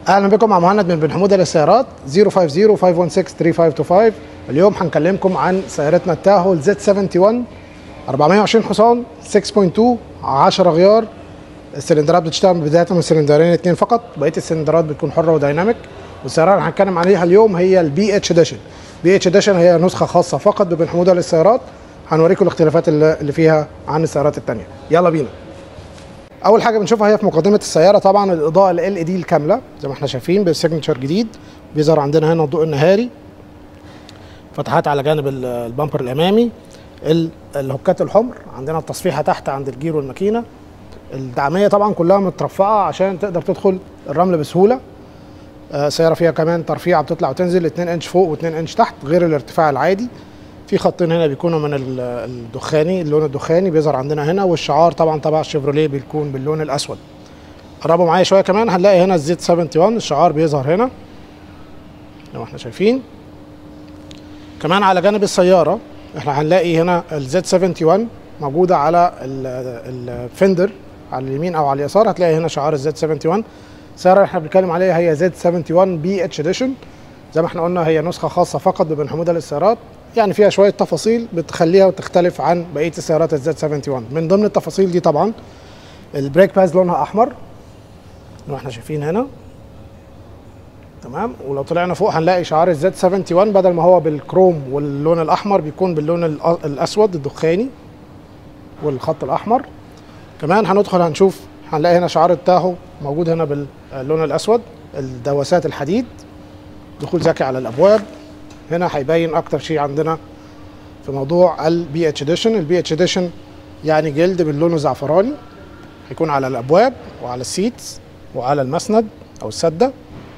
اهلا بكم مع مهند من بن حموده للسيارات 050-516-3525 اليوم هنكلمكم عن سيارتنا التاهو الزد 71 420 حصان 6.2 10 غيار السلندرات بتشتغل بدايه من سلندرين اتنين فقط بقيه السلندرات بتكون حره وديناميك والسياره اللي هنتكلم عليها اليوم هي البي اتش اديشن بي اتش اديشن هي نسخه خاصه فقط ببن حموده للسيارات هنوريكم الاختلافات اللي اللي فيها عن السيارات التانية يلا بينا اول حاجه بنشوفها هي في مقدمه السياره طبعا الاضاءه ال ال دي الكامله زي ما احنا شايفين بالسيجنتشر جديد بيظهر عندنا هنا الضوء النهاري فتحات على جانب ال- البامبر الامامي ال- الهوكات الحمر عندنا التصفيحه تحت عند الجير والماكينه الدعميه طبعا كلها مترفعه عشان تقدر تدخل الرمل بسهوله آه، سياره فيها كمان ترفيعه بتطلع وتنزل 2 انش فوق و2 انش تحت غير الارتفاع العادي في خطين هنا بيكونوا من ال- الدخاني اللون الدخاني بيظهر عندنا هنا والشعار طبعا تبع الشيفروليه بيكون باللون الاسود قربوا معايا شويه كمان هنلاقي هنا الزيت 71 الشعار بيظهر هنا زي ما احنا شايفين كمان على جانب السياره احنا هنلاقي هنا الزد 71 موجوده على ال- الفندر على اليمين او على اليسار هتلاقي هنا شعار الزد 71 السياره اللي احنا بنتكلم عليها هي زد 71 بي اتش اديشن زي ما احنا قلنا هي نسخه خاصه فقط ببن حموده للسيارات يعني فيها شويه تفاصيل بتخليها تختلف عن بقيه السيارات الزد 71 من ضمن التفاصيل دي طبعا البريك باز لونها احمر زي ما احنا شايفين هنا تمام ولو طلعنا فوق هنلاقي شعار الزد 71 بدل ما هو بالكروم واللون الاحمر بيكون باللون الأ- الاسود الدخاني والخط الاحمر كمان هندخل هنشوف هنلاقي هنا شعار التاهو موجود هنا باللون الاسود الدواسات الحديد دخول ذكي على الابواب هنا هيبين اكتر شيء عندنا في موضوع البي اتش اديشن البي اتش اديشن يعني جلد باللون الزعفراني هيكون على الابواب وعلى السيتس وعلى المسند او السده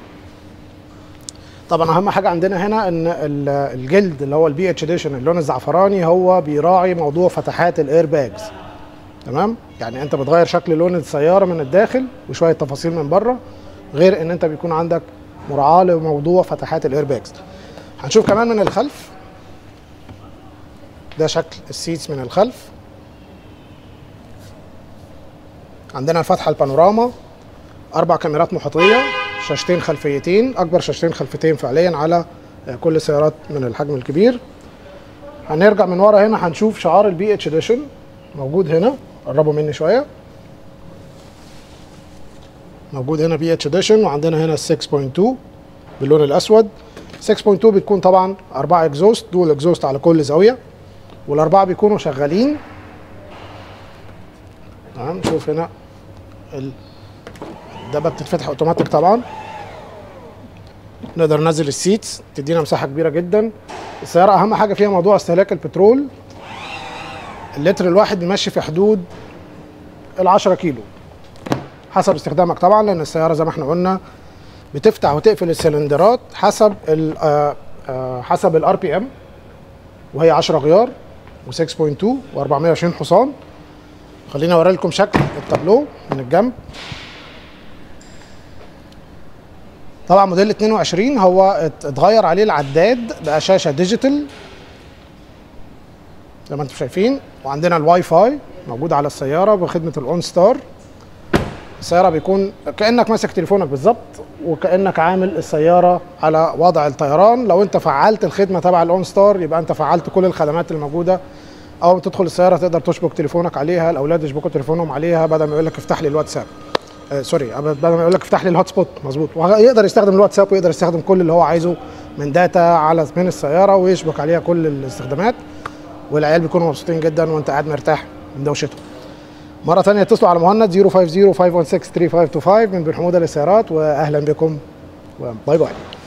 طبعا اهم حاجه عندنا هنا ان ال- الجلد اللي هو البي اتش اديشن اللون الزعفراني هو بيراعي موضوع فتحات الاير باجز تمام يعني انت بتغير شكل لون السياره من الداخل وشويه تفاصيل من بره غير ان انت بيكون عندك مراعاه لموضوع فتحات الاير باجز هنشوف كمان من الخلف ده شكل السيتس من الخلف عندنا الفتحه البانوراما اربع كاميرات محيطيه شاشتين خلفيتين اكبر شاشتين خلفيتين فعليا على آه، كل السيارات من الحجم الكبير هنرجع من ورا هنا هنشوف شعار البي اتش اديشن موجود هنا قربوا مني شويه موجود هنا بي اتش اديشن وعندنا هنا 6.2 باللون الاسود 6.2 بتكون طبعا اربعه اكزوست دول اكزوست على كل زاويه والاربعه بيكونوا شغالين تمام نشوف هنا ال- الدبه بتتفتح اوتوماتيك طبعا نقدر ننزل السيتس تدينا مساحه كبيره جدا السياره اهم حاجه فيها موضوع استهلاك البترول اللتر الواحد بيمشي في حدود ال 10 كيلو حسب استخدامك طبعا لان السياره زي ما احنا قلنا بتفتح وتقفل السلندرات حسب ال آه، آه، حسب الار بي ام وهي 10 غيار و6.2 و420 حصان خليني اوري لكم شكل التابلو من الجنب طبعا موديل 22 هو ات- اتغير عليه العداد بقى شاشه ديجيتال زي ما انتم شايفين وعندنا الواي فاي موجود على السياره بخدمه الاون ستار السياره بيكون كانك ماسك تليفونك بالظبط وكانك عامل السياره على وضع الطيران لو انت فعلت الخدمه تبع الاون ستار يبقى انت فعلت كل الخدمات الموجوده اول ما تدخل السياره تقدر تشبك تليفونك عليها الاولاد يشبكوا تليفونهم عليها بدل ما يقول لك افتح لي الواتساب آه سوري بدل ما يقول لك افتح لي الهوت سبوت مظبوط ويقدر يستخدم الواتساب ويقدر يستخدم كل اللي هو عايزه من داتا على من السياره ويشبك عليها كل الاستخدامات والعيال بيكونوا مبسوطين جدا وانت قاعد مرتاح من دوشتهم مرة تانية اتصلوا على مهند 050 516 3525 من بن حمودة للسيارات واهلا بكم وباي باي